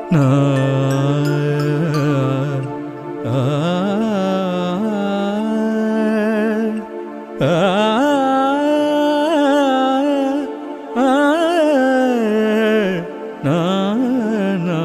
నా ఆ ఆ ఆ నా నా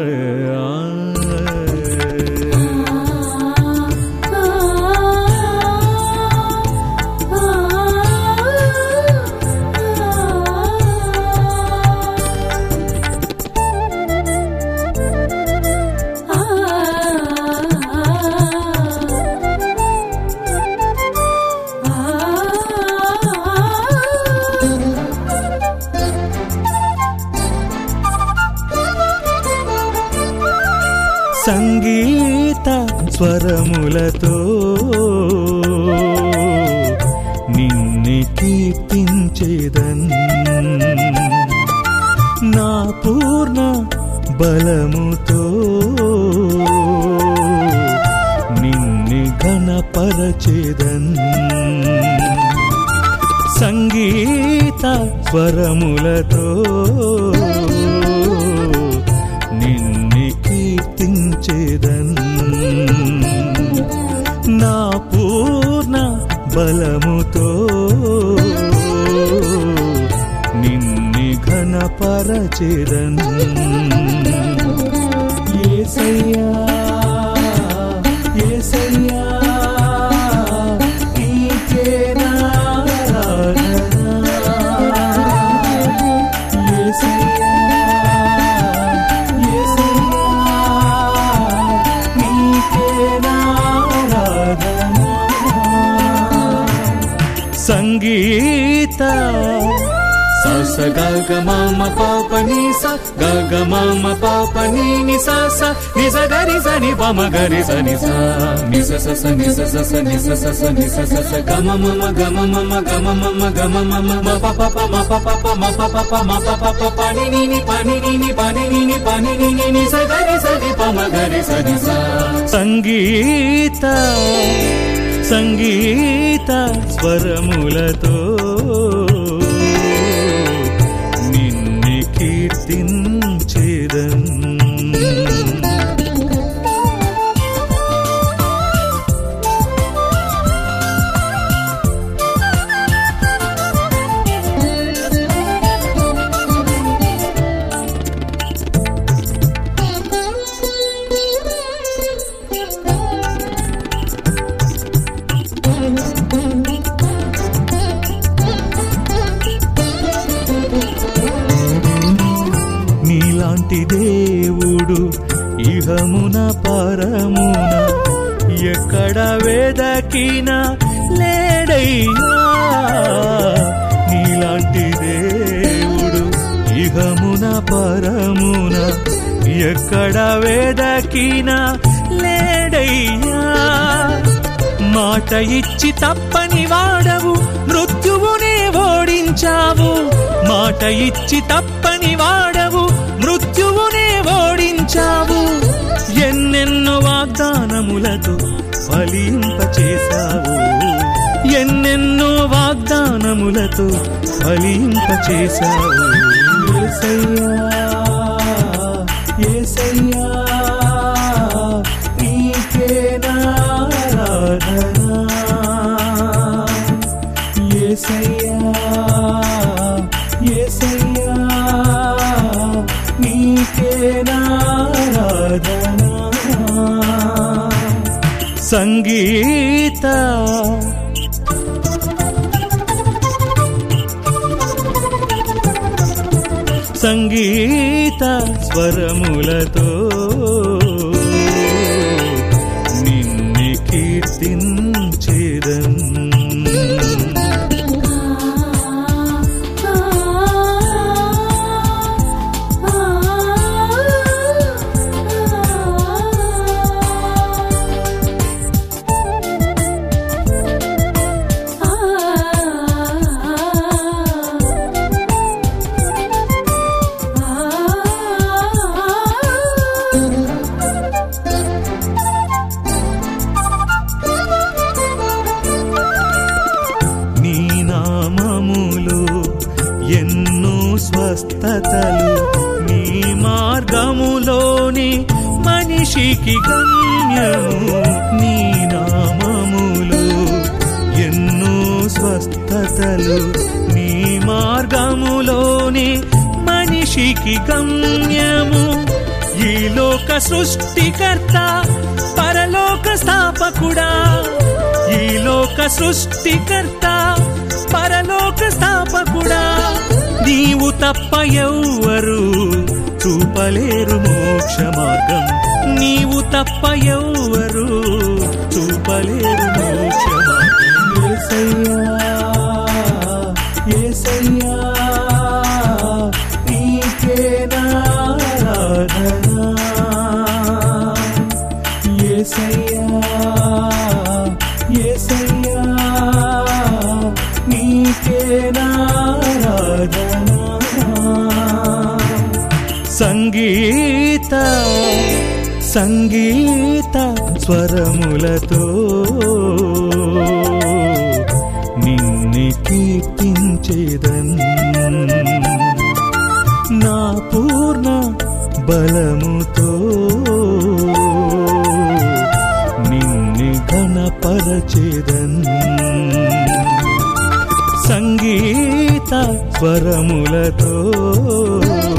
సంగీత స్వరములతో నిన్ను కీర్తించేదన్ నా పూర్ణ బలముతో నిన్ను ఘనపరచేదన్ సంగీత స్వరములతో నిన్ను కీర్తించేదన్ నా పూర్ణ బలముతో నిన్ను ఘనపరచేదన్ ఏసయ్యా ఏసయ్యా నీకే నారాధన. ఏసయ్యా, ఏసయ్యా, నీకే నారాధన. సంగీత స గ గ మమ పాప ని స గ గ మమ పాప ని ని స స ని స గ రి స ని ప మ గ రి స ని స ని స స స ని స స స ని స స స ని స స స గ మ మ మ గ మ మ మ గ మ మ మ గ మ మ మ మ ప ప ప మ ప ప ప మ ప ప ప మ ప ప ప ప ని ని ని ప ని ని ని ప ని ని ని ప ని ని ని ని స గ రి స ని ప మ గ రి స ని స సంగీత సంగీత స్వరములతో నిన్ను కీర్తించేదన్ నీలాంటి దేవుడు ఇహమున పరమున ఎక్కడ వేదకినా లేడయ్యా నీలాంటి దేవుడు ఇహమున పరమున ఎక్కడ వేదకినా లేడయ్యా మాట ఇచ్చి తప్పని వాడవు మృత్యువునే ఓడించావు మాట ఇచ్చి తప్పని వాడవు మృత్యువునే ఓడించావు ఎన్నెన్నో వాగ్దానములతో ఫలింపచేశావు ఎన్నెన్నో వాగ్దానములతో ఫలింపచేశావు యేసయ్యా యేసయ్యా నీకే నారాధన యేసయ్యా యేసయ్యా నీకే నారాధన సంగీత సంగీత స్వరములతో నిన్ను కీర్తించేదన్ మనిషికి గమ్యము నీ నామములు ఎన్నో స్వస్థతలు నీ మార్గములోనే మనిషికి గమ్యము ఈ లోక సృష్టికర్త పరలోక స్థాపకుడా ఈ లోక సృష్టికర్త పరలోక స్థాపకుడా నీవు తప్ప ఎవ్వరు చూపలేరు మోక్ష మార్గం నీవు తప్ప ఎవ్వరు చూపలేరు మోక్ష మార్గం యేసయ్యా, యేసయ్యా, నీకే నారాధనా. యేసయ్యా, యేసయ్యా, నీకే నారాధనా. సంగీత సంగీత స్వరములతో నిన్ను కీర్తించేదన్ నా పూర్ణ బలముతో నిన్ను ఘనపరచేదన్ సంగీత స్వరములతో